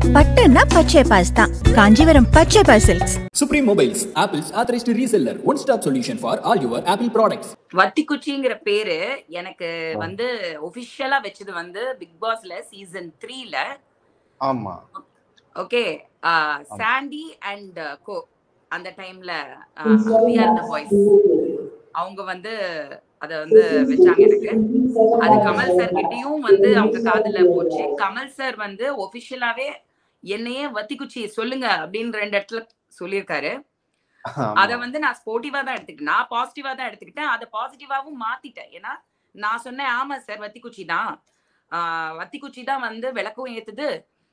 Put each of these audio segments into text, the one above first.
பட்டுன்னா பச்சை பாஸ் தான் Kanchipuram Pachai boss silks Supreme Mobiles, Apple's authorized reseller, one-stop solution for all your Apple products. வத்திக்குச்சிங்கிற பேரு எனக்கு வந்து ஒபிஷியலா வச்சது வந்து பிக் பாஸ்ல சீசன் த்ரீல ஆமா ஓகே சாண்டி அண்ட் கோ அந்த டைம்ல வி ஆர் த பாய்ஸ் அவங்க வந்து அத வந்து வச்சாங்க எனக்கு அது கமல் சார் கிட்டயும் வந்து அவங்க காதுல போச்சு கமல் சார் வந்து ஒபிஷியலாவே என்னையே வத்திக்குச்சி சொல்லுங்க அப்படின்னு ரெண்டு இடத்துல சொல்லியிருக்காரு அத வந்து நான் ஸ்போர்ட்டிவா தான் எடுத்துக்கிட்டேன் நான் பாசிட்டிவா தான் எடுத்துக்கிட்டேன் அதை பாசிட்டிவாவும் மாத்திட்டேன் ஏன்னா நான் சொன்னேன் ஆமா சார் வத்திக்குச்சி தான் ஆஹ் வத்திக்குச்சி தான் வந்து விளக்கும் ஏத்துது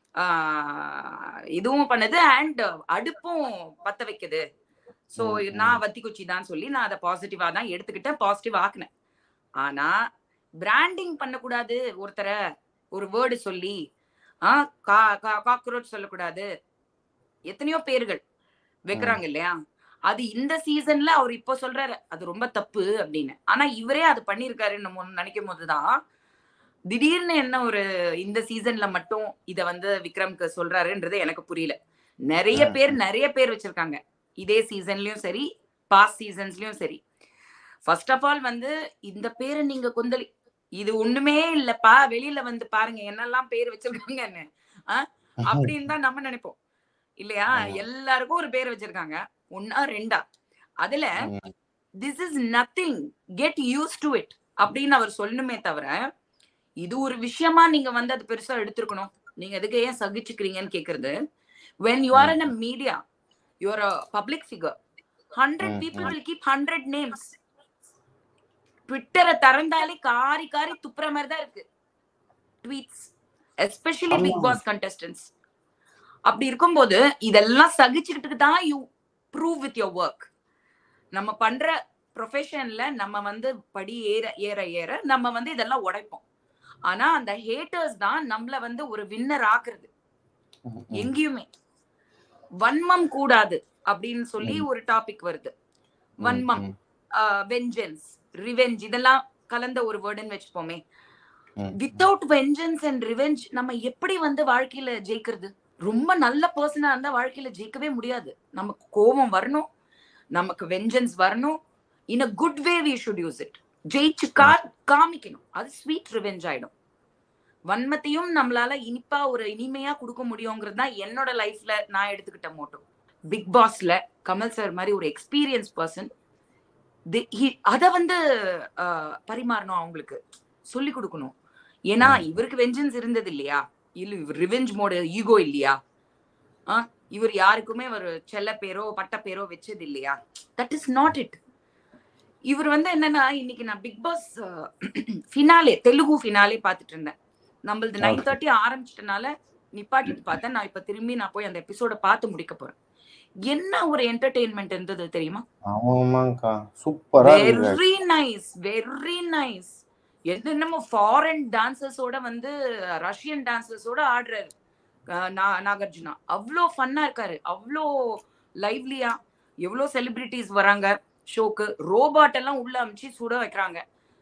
ஆஹ் இதுவும் பண்ணுது அண்ட் அடுப்பும் பத்த வைக்குது சோ ம், ம். நான் வத்திக்குச்சி தான் சொல்லி நான் அதை பாசிட்டிவா தான் எடுத்துக்கிட்டேன் பாசிட்டிவ் ஆக்குனேன் ஆனா பிராண்டிங் பண்ணக்கூடாது ஒருத்தரை ஒரு வேர்டு சொல்லி ஆஹ் காக்ரோச் சொல்லக்கூடாது எத்தனையோ பேர்கள் வைக்கிறாங்க இல்லையா அது இந்த சீசன்ல அவர் இப்போ சொல்றாரு அது ரொம்ப தப்பு அப்படின்னு ஆனா இவரே அது பண்ணிருக்காருன்னு நம்ம நினைக்கும் போதுதான் திடீர்னு என்ன ஒரு இந்த சீசன்ல மட்டும் இத வந்து விக்ரம்க்கு சொல்றாருன்றது எனக்கு புரியல நிறைய ம், பேர் நிறைய பேர் வச்சிருக்காங்க இதே சீசன்லயும் சரி பாஸ்ட் சீசன்ஸ்லயும் சரி ஃபர்ஸ்ட் ஆஃப் ஆல் வந்து இந்த பேரை நீங்க கொந்தளி இது ஒண்ணுமே இல்லப்பா வெளியில வந்து பாருங்க என்னெல்லாம் பேர் வச்சிருக்காங்கன்னு ஆஹ் அப்படின்னு தான் நம்ம நினைப்போம் இல்லையா ஆமா. எல்லாருக்கும் ஒரு பேர் வச்சிருக்காங்க ஒன்னா ரெண்டா அதுல ம். This is nothing get use to it அப்படின்னு அவர் சொல்லணுமே தவிர இது ஒரு விஷயமா நீங்க வந்து அது பெருசா எடுத்திருக்கணும் நீங்க எதுக்கு ஏன் சகிச்சுக்கிறீங்கன்னு கேக்குறது when you are in a media you're a public figure 100 ம், people ம். will keep 100 names ட்விட்டரை திறந்தாலே காரி காரி துப்புற மாதிரி தான் இருக்கு ட்வீட்ஸ் எஸ்பெஷலி பிக் ஆமா. பாஸ் கண்டஸ்டன்ஸ் அப்படி இருக்கும்போது இதெல்லாம் சகிச்சுக்கிட்டு தான் you prove with your work நம்ம பண்ற ப்ரொஃபஷன்ல நம்ம வந்து படி ஏற ஏற ஏற நம்ம வந்து இதெல்லாம் உடைப்போம் ஆனா அந்த ஹேட்டர்ஸ் தான் நம்மள வந்து ஒரு வின்னர் ஆக்குறது ம், ம். எங்கேயுமே வன்மம் கூடாது அப்படின்னு சொல்லி ம். ஒரு டாபிக் வருது வன்மம் ம், வெஞ்சன்ஸ் ரிவெஞ்ச் இதெல்லாம் கலந்த ஒரு வேர்டுன்னு வச்சுப்போமே ம், வித்தவுட் வெஞ்சன்ஸ் அண்ட் ரிவெஞ்ச் நம்ம எப்படி வந்து வாழ்க்கையில ஜெயிக்கிறது ரொம்ப நல்ல பர்சனா இருந்தா வாழ்க்கையில ஜெயிக்கவே முடியாது நமக்கு கோபம் வரணும் நமக்கு வெஞ்சன்ஸ் வரணும் in a good way we should use it ஜெயிச்சு கா காமிக்கணும் அது ஸ்வீட் ரிவெஞ்ச் ஆயிடும் வன்மத்தையும் நம்மளால இனிப்பா ஒரு இனிமையா கொடுக்க முடியுங்கிறது தான் என்னோட லைஃப்ல நான் எடுத்துக்கிட்ட மோட்டோ பிக் பாஸ்ல கமல் சார் மாதிரி ஒரு எக்ஸ்பீரியன்ஸ் பர்சன் அத வந்து ஆஹ், பரிமாறணும் அவங்களுக்கு சொல்லி கொடுக்கணும் ஏன்னா இவருக்கு வெஞ்சன்ஸ் இருந்தது இல்லையா இல்ல இவர் ரிவெஞ்ச் மோடு ஈகோ இல்லையா ஆ இவர் யாருக்குமே ஒரு செல்ல பேரோ பட்ட பேரோ வச்சது இல்லையா தட் இஸ் நாட் இட் இவர் வந்து என்னன்னா இன்னைக்கு நான் Bigg Boss finale Telugu finale பார்த்துட்டு இருந்தேன் நம்மளது நைன் தேர்ட்டி ஆரம்பிச்சிட்டனால நிப்பாட்டிட்டு பார்த்தேன் நான் இப்ப திரும்பி நான் போய் அந்த எபிசோட பார்த்து முடிக்க போறேன் என்ன ஒரு என்டர்டெயின்மெண்ட் இருந்தது தெரியுமா ஆமாக்கா சூப்பரா இருக்கு வெரி நைஸ் வெரி நைஸ் என்னென்னமோ ஃபாரின் டான்சர்ஸோட வந்து ரஷ்யன் டான்சர்ஸோட ஆடுறாரு அஹ் நா- நாகார்ஜுனா அவ்வளோ ஃபன்னா இருக்காரு அவ்வளோ லைவ்லியா எவ்வளோ செலிபிரிட்டிஸ் வராங்க ஷோக்கு ரோபாட் எல்லாம் உள்ள அமிச்சு சுட வைக்கிறாங்க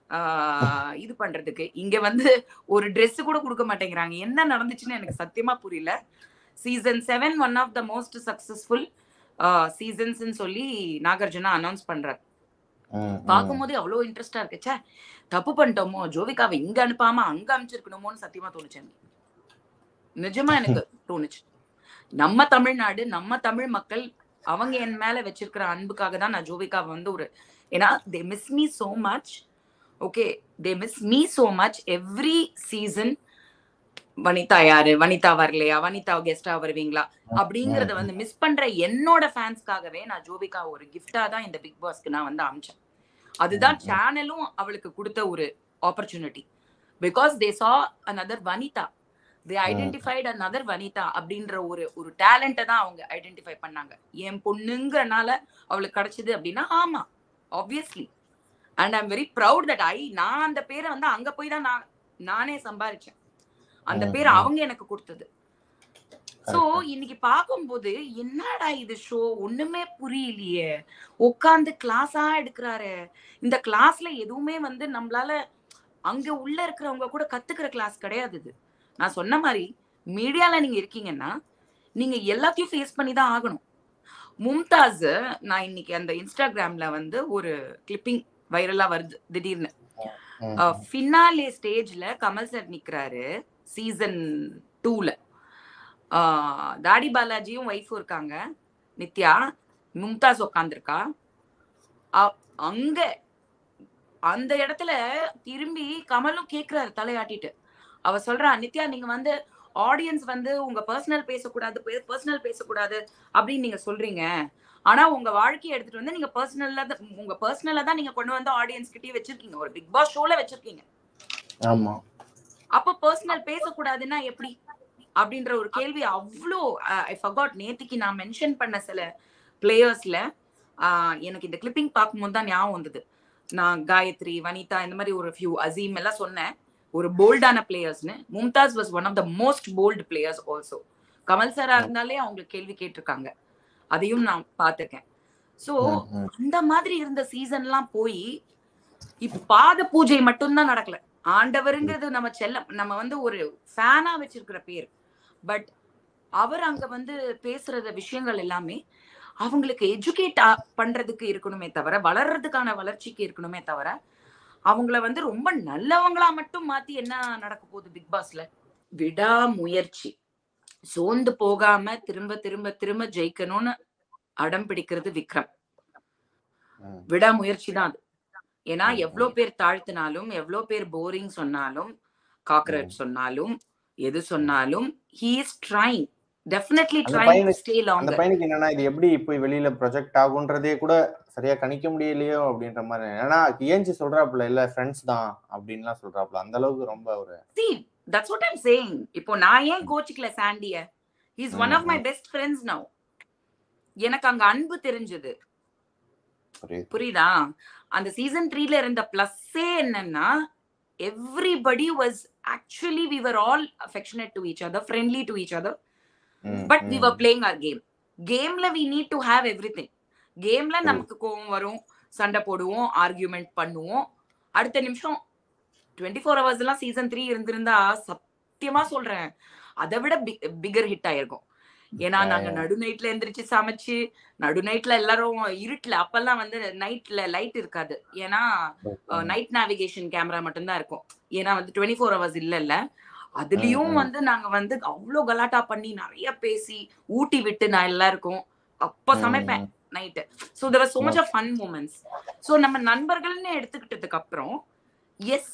ஆஹ் இது பண்றதுக்கு இங்க வந்து ஒரு Dress கூட கொடுக்க மாட்டேங்கிறாங்க என்ன நடந்துச்சுன்னு எனக்கு சத்தியமா புரியல season seven one of the most successful seasons சொல்லி நாகார்ஜுனா அனௌன்ஸ் பண்றாரு ம், ம். பார்க்கும்போது அவ்வளோ இன்ட்ரெஸ்டா இருக்கு ச்சே தப்பு பண்ணிட்டோமோ ஜோவிகாவை இங்க அனுப்பாம அங்க அனுப்பிச்சிருக்கணுமோன்னு சத்தியமா தோணுச்சு எனக்கு நிஜமா எனக்கு தோணுச்சு நம்ம தமிழ்நாடு நம்ம தமிழ் மக்கள் அவங்க என் மேல வச்சிருக்கிற அன்புக்காக தான் நான் ஜோவிகாவை வந்து ஒரு ஏன்னா they miss me so much okay they miss me so much every season Vanitha யாரு வனிதா வரலையா வனிதா கெஸ்டா வருவீங்களா அப்படிங்கறத வந்து மிஸ் பண்ற என்னோட ஃபேன்ஸ்க்காகவே நான் ஜோவிகா ஒரு கிஃப்டா தான் இந்த பிக் பாஸ்க்கு நான் வந்து அமிச்சேன் அதுதான் சேனலும் அவளுக்கு கொடுத்த ஒரு opportunity because they saw another Vanitha they identified another Vanitha அப்படின்ற ஒரு ஒரு டேலண்ட்டை தான் அவங்க ஐடென்டிஃபை பண்ணாங்க என் பொண்ணுங்கிறனால அவளுக்கு கிடைச்சது அப்படின்னா ஆமா obviously and I'm very proud that I நான் அந்த பேரை வந்து அங்க போய் தான் நான் நானே சம்பாரிச்சேன் அந்த ம், பேர் ம். அவங்க எனக்கு கொடுத்தது சோ இன்னைக்கு பார்க்கும்போது என்னடா இது ஷோ ஒண்ணுமே புரியலையே உட்காந்து கிளாஸா எடுக்கிறாரு இந்த கிளாஸ்ல எதுவுமே வந்து நம்மளால அங்க உள்ள இருக்கிறவங்க கூட கத்துக்கிற கிளாஸ் கிடையாது இது நான் சொன்ன மாதிரி மீடியால நீங்க இருக்கீங்கன்னா நீங்க எல்லாத்தையும் ஃபேஸ் பண்ணி தான் ஆகணும் மும்தாஸ் நான் இன்னைக்கு அந்த இன்ஸ்டாகிராம்ல வந்து ஒரு கிளிப்பிங் வைரலா வருது திடீர்னு ம், ஃபினாலே ஸ்டேஜ்ல கமல் சார் நிக்கிறாரு சீசன் டூல தாடி பாலாஜியும் ஒய்ஃபும் இருக்காங்க நித்யா மும்தாஸ் உட்காந்துருக்கா அங்க அந்த இடத்துல திரும்பி கமலும் கேக்குறாரு தலையாட்டிட்டு அவ சொல்றா நித்யா நீங்க வந்து ஆடியன்ஸ் வந்து உங்க பர்சனல் பேசக்கூடாது பர்சனல் பேசக்கூடாது அப்படின்னு நீங்க சொல்றீங்க ஆனா உங்க வாழ்க்கையை எடுத்துட்டு வந்து நீங்க பர்சனல்ல உங்க பர்சனலா தான் நீங்க கொண்டு வந்து ஆடியன்ஸ் கிட்டயே வச்சிருக்கீங்க ஒரு பிக் பாஸ் ஷோல வச்சிருக்கீங்க ஆமா அப்ப பர்சனல் பேசக்கூடாதுன்னா எப்படி அப்படின்ற ஒரு கேள்வி அவ்வளோ ஐ ஃபகாட் நேத்திக்கு நான் மென்ஷன் பண்ண சில பிளேயர்ஸ்ல எனக்கு இந்த கிளிப்பிங் பார்க்கும்போது தான் ஞாபகம் வந்தது நான் காயத்ரி வனிதா இந்த மாதிரி ஒரு ஃபியூ அசீம் எல்லாம் சொன்னேன் ஒரு போல்டான பிளேயர்ஸ்னு Mumtaz was one of the most bold players also Kamal சாரா இருந்தாலே அவங்களுக்கு கேள்வி கேட்டிருக்காங்க அதையும் நான் பார்த்திருக்கேன் ஸோ ம், ம். அந்த மாதிரி இருந்த சீசன்லாம் போய் இப்ப பாத பூஜை மட்டும்தான் நடக்கல ஆண்டவருங்கிறது நம்ம செல்லம் நம்ம வந்து ஒரு ஃபேனா வச்சிருக்கிற பேர் பட் அவர் அங்க வந்து பேசுறத விஷயங்கள் எல்லாமே அவங்களுக்கு எஜுகேட் பண்றதுக்கு இருக்கணுமே தவிர வளர்றதுக்கான வளர்ச்சிக்கு இருக்கணுமே தவிர அவங்கள வந்து ரொம்ப நல்லவங்களா மட்டும் மாத்தி என்ன நடக்க போகுது பிக் பாஸ்ல விடாமுயற்சி சோர்ந்து போகாம திரும்ப திரும்ப திரும்ப ஜெயிக்கணும்னு அடம் பிடிக்கிறது விக்ரம் ம். விடாமுயற்சி தான் அது ஏன்னா ம், எவ்வளவு பேர் தாழ்த்தினாலும் எவ்வளவு பேர் போரிங் சொன்னாலும் காக்ரோச் சொன்னாலும் எது சொன்னாலும் ஹீ இஸ் ட்ரைங் டெஃபினெட்லி அந்த ட்ரைங் டு பையனுக்கு- ஸ்டே அந்த லாங்கர் பையனுக்கு என்னன்னா இது எப்படி போய் வெளியில ப்ரொஜெக்ட் ஆகுன்றதே கூட சரியா கணிக்க முடியலையோ அப்படின்ற மாதிரி ஏன்னா ஏஞ்சி சொல்றாப்புல இல்ல ஃப்ரெண்ட்ஸ் தான் அப்படின்லாம் சொல்றாப்புல அந்த அளவுக்கு ரொம்ப ஒரு see that's what i'm saying இப்போ நான் ஏன் கோச்சிக்கல சாண்டிய இஸ் ஒன் ஆஃப் மை ம், பெஸ்ட் ஃப்ரெண்ட்ஸ் நவ் எனக்கு அங்க அன்பு தெரிஞ்சது புரியுது புரியுதா அந்த சீசன் த்ரீல இருந்த பிளஸ்ஸே என்னன்னா everybody was actually we were all affectionate to each other friendly to each other ம், பட் வி ம். வர் பிளேயிங் ஆர் கேம் கேம்ல we need to have every thing புரியுது. நமக்கு கோவம் வரும் சண்டை போடுவோம் ஆர்கியூமெண்ட் பண்ணுவோம் அடுத்த நிமிஷம் டுவெண்ட்டி ஃபோர் ஹவர்ஸ் எல்லாம் சீசன் த்ரீ இருந்திருந்தா சத்தியமா சொல்றேன் அதை விட பிகர் ஹிட் ஆயிருக்கும் ஏன்னா Yeah, நாங்க yeah. நடு நைட்ல எந்திரிச்சு சமைச்சு நடு நைட்ல எல்லாரும் இருட்டுல அப்பெல்லாம் வந்து நைட்ல லைட் இருக்காது ஏன்னா ம், நைட் நேவிகேஷன் கேமரா மட்டும்தான் இருக்கும் ஏன்னா வந்து டுவெண்ட்டி ஃபோர் ஹவர்ஸ் இல்லைல்ல அதுலயும் ம். வந்து நாங்க வந்து அவ்வளோ கலாட்டா பண்ணி நிறைய பேசி ஊட்டி விட்டு நான் எல்லாருக்கும் அப்ப சமைப்பேன் ம், night so there so much of fun moments so நம்ம நண்பர்கள்னு எடுத்துக்கிட்டதுக்கு அப்புறம் எஸ்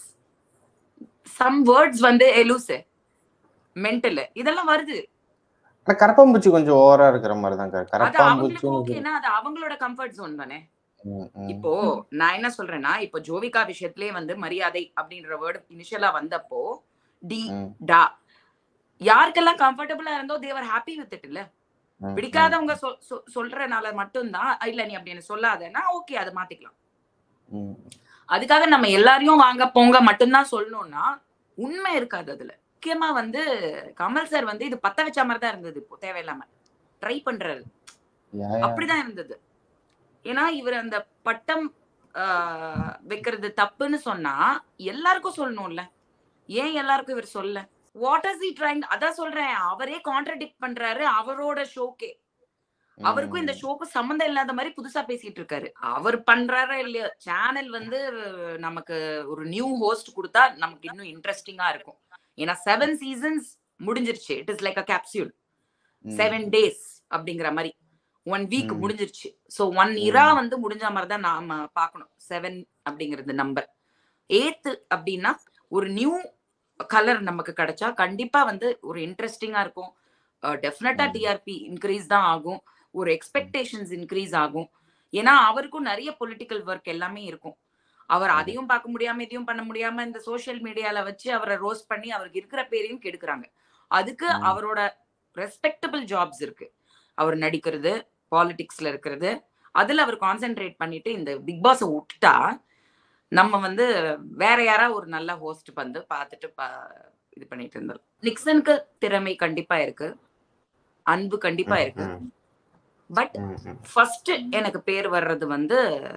சம் வேர்ட்ஸ் வந்து எலூசு மென்டல் இதெல்லாம் வருது ஆனா கரப்பாம்பூச்சி கொஞ்சம் ஓவரா இருக்கிற மாதிரி தான் அது கரப்பாம்பூச்சி அவங்களுக்கு ஓகேனா அது அவங்களோட கம்ஃபர்ட் ஜோன் தானே ம், ம். இப்போ நான் என்ன சொல்றேன்னா இப்போ ஜோவிகா விஷயத்திலே வந்து மரியாதை அப்படின்ற வேர்டு இனிஷியலா வந்தப்போ டி ம், டா யாருக்கெல்லாம் கம்ஃபர்டபுளா இருந்தோ தேவர் ஹாப்பி வித் இட் இல்ல ம், பிடிக்காதவங்க சொ- சொ- சொல்றனால மட்டும்தான் இல்ல நீ அப்படி எனக்கு சொல்லாதன்னா ஓகே அதை மாத்திக்கலாம் ம், அதுக்காக நம்ம எல்லாரையும் வாங்க போங்க மட்டும்தான் சொல்லணும்னா உண்மை இருக்காது அதுல முக்கியமா வந்து கமல் சார் வந்து இது பத்த வச்ச மாதிரி தான் இருந்தது இப்போ தேவையில்லாம ட்ரை பண்றாரு yeah, yeah. அப்படிதான் இருந்தது ஏன்னா இவர் அந்த பட்டம் ஆஹ், வைக்கிறது தப்புன்னு சொன்னா எல்லாருக்கும் சொல்லணும்ல ஏன் எல்லாருக்கும் இவர் சொல்ல வாட் இஸ் he ட்ரைங் அதான் சொல்றேன் அவரே கான்ட்ரடிக்ட் பண்றாரு அவரோட ஷோக்கே அவருக்கும் இந்த ஷோக்கு சம்மந்தம் இல்லாத மாதிரி புதுசா பேசிட்டு இருக்காரு அவர் பண்றாரோ இல்லையோ சேனல் வந்து நமக்கு ஒரு நியூ ஹோஸ்ட் கொடுத்தா நமக்கு இன்னும் இன்ட்ரெஸ்டிங்கா இருக்கும் ஏன்னா செவன் சீசன்ஸ் முடிஞ்சிருச்சு it is like a capsule ம், செவன் டேஸ் அப்படிங்கிற மாதிரி ஒன் வீக் ம். முடிஞ்சிருச்சு ஸோ ஒன் இரா வந்து முடிஞ்ச மாதிரி தான் நாம பார்க்கணும் செவன் அப்படிங்கிறது நம்பர் எய்த்து அப்படின்னா ஒரு நியூ கலர் நமக்கு கிடைச்சா கண்டிப்பா வந்து ஒரு இன்ட்ரெஸ்டிங்கா இருக்கும் டெஃபினட்டா ம். டிஆர்பி இன்க்ரீஸ் தான் ஆகும் ஒரு எக்ஸ்பெக்டேஷன்ஸ் இன்க்ரீஸ் ஆகும் ஏன்னா அவருக்கும் நிறைய பொலிட்டிக்கல் ஒர்க் எல்லாமே இருக்கும் அவர் ம். அதையும் பார்க்க முடியாம இதையும் பண்ண முடியாம இந்த சோஷியல் மீடியால வச்சு அவரை ரோஸ்ட் பண்ணி அவருக்கு இருக்கிற பேரையும் கெடுக்குறாங்க அதுக்கு ம். அவரோட ரெஸ்பெக்டபிள் ஜாப்ஸ் இருக்கு அவர் நடிக்கிறது பாலிடிக்ஸ்ல இருக்கிறது அதுல அவர் கான்சென்ட்ரேட் பண்ணிட்டு இந்த பிக் பாஸை விட்டுட்டா நம்ம வந்து வேற யாரா ஒரு நல்ல ஹோஸ்ட் வந்து பார்த்துட்டு பா- இது பண்ணிட்டு இருந்தோம் நிக்சனுக்கு திறமை கண்டிப்பா இருக்கு அன்பு கண்டிப்பா ம், இருக்கு ம், பட் ம், ம். ஃபர்ஸ்ட் எனக்கு பேர் வர்றது வந்து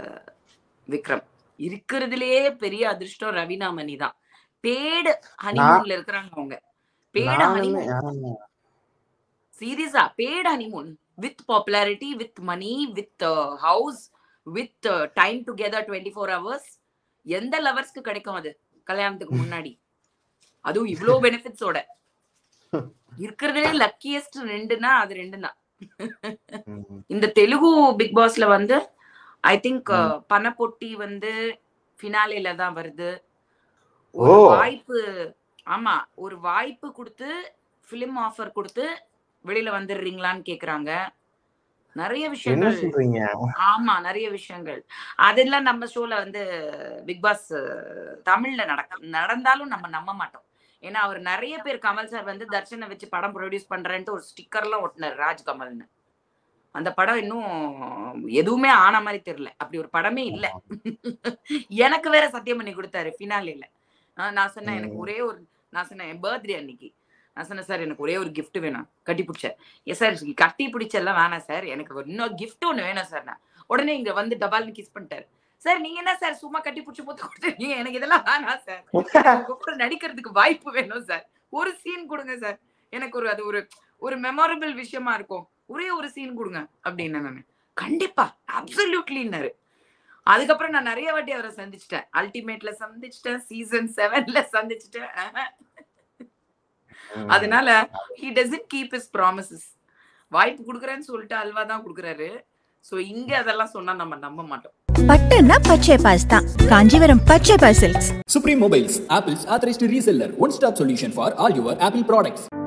விக்ரம் இருக்கிறதுலயே பெரிய அதிர்ஷ்டம் ரவினாமணி தான் பேடு ஹனிமூன்ல இருக்கிறாங்க அவங்க பேட நானுமே ஹனிமூன் ஆமா. சீரியஸா bad honeymoon with popularity with money with house with time together twenty four hours எந்த லவர்ஸ்க்கு கிடைக்கும் அது கல்யாணத்துக்கு முன்னாடி அதுவும் இவ்ளோ பெனிஃபிட்ஸோட இருக்கிறதுலே லக்கியஸ்ட் ரெண்டுனா அது ரெண்டு தான் ம். இந்த தெலுங்கு பிக் பாஸ்ல வந்து ஐ திங்க் ம். பணப்பொட்டி வந்து ஃபினாலேல தான் வருது ஒரு ஓ. வாய்ப்பு ஆமா ஒரு வாய்ப்பு கொடுத்து ஃபிலிம் ஆஃபர் கொடுத்து வெளியில வந்துடுறீங்களான்னு கேக்குறாங்க நிறைய என்ன விஷயங்கள் சொல்றீங்க ஆமா நிறைய விஷயங்கள் அதெல்லாம் நம்ம ஷோல வந்து பிக் பாஸ் தமிழ்ல நடக்க நடந்தாலும் நம்ம நம்ப மாட்டோம் ஏன்னா அவர் நிறைய பேர் கமல் சார் வந்து தர்ஷனை வச்சு படம் ப்ரொடியூஸ் பண்றேன்ட்டு ஒரு ஸ்டிக்கர்லாம் ஒட்டினார் ராஜ் கமல்னு அந்த படம் இன்னும் எதுவுமே ஆன மாதிரி தெரியல அப்படி ஒரு படமே இல்ல எனக்கு வேற சத்தியம் பண்ணி கொடுத்தாரு ஃபினாலில நான் சொன்னேன் எனக்கு ஒரே ஒரு நான் சொன்னேன் என் பர்த்டே அன்னைக்கு நான் சொன்னேன் சார் எனக்கு ஒரே ஒரு gift வேணும் கட்டி பிடிச்ச எஸ் சார் கட்டி பிடிச்செல்லாம் வேணாம் சார் எனக்கு ஒரு இன்னொரு gift ஒன்று வேணும் சார் நான் உடனே இங்க வந்து டபால்னு கிஸ் பண்ணிட்டாரு சார் நீங்க என்ன சார் சும்மா கட்டி பிடிச்சி போட்டு கொடுத்துருக்கீங்க எனக்கு இதெல்லாம் வேணாம் சார் உங்க கூட நடிக்கிறதுக்கு வாய்ப்பு வேணும் சார் ஒரு சீன் கொடுங்க சார் எனக்கு ஒரு அது ஒரு ஒரு மெமரபிள் விஷயமா இருக்கும் ஒரே ஒரு சீன் கொடுங்க அப்படின்னு நான் கண்டிப்பா அப்சல்யூட்லின்னாரு அதுக்கப்புறம் நான் நிறைய வாட்டி அவரை சந்திச்சிட்டேன் அல்டிமேட்ல சந்திச்சிட்டேன் சீசன் செவன்ல சந்திச்சிட்டேன் ஆஹா. ம். அதனால he doesn't keep his promises வாய்ப்பு கொடுக்குறேன்னு சொல்லிட்டு அல்வா தான் கொடுக்குறாரு சோ இங்க அதெல்லாம் சொன்னா நம்ம நம்ப மாட்டோம் பட்டுன்னா பச்சை பாஸ் தான் Kanchipuram Pachai boss silks Supreme Mobiles, Apple's authorized reseller, one stop solution for all your Apple products.